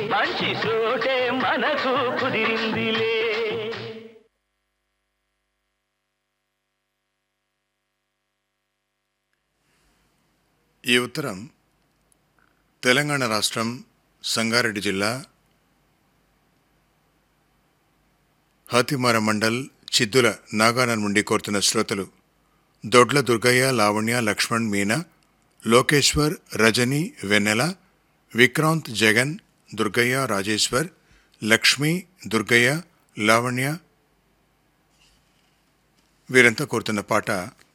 మంచి చోటే మనకు కుదిరిందిలే ఈ ఉత్తరం తెలంగాణ రాష్ట్రం సంగారెడ్డి జిల్లా హతిమార మండల్ చిద్దుల నాగాన నుండి కోరుతున్న శ్రోతలు దొడ్ల దుర్గయ్య లావణ్య లక్ష్మణ్ మీనా లోకేశ్వర్ రజని వెన్నెల విక్రాంత్ జగన్ దుర్గయ్య రాజేశ్వర్ లక్ష్మి దుర్గయ్య లావణ్య వీరంతా కోరుతున్న పాట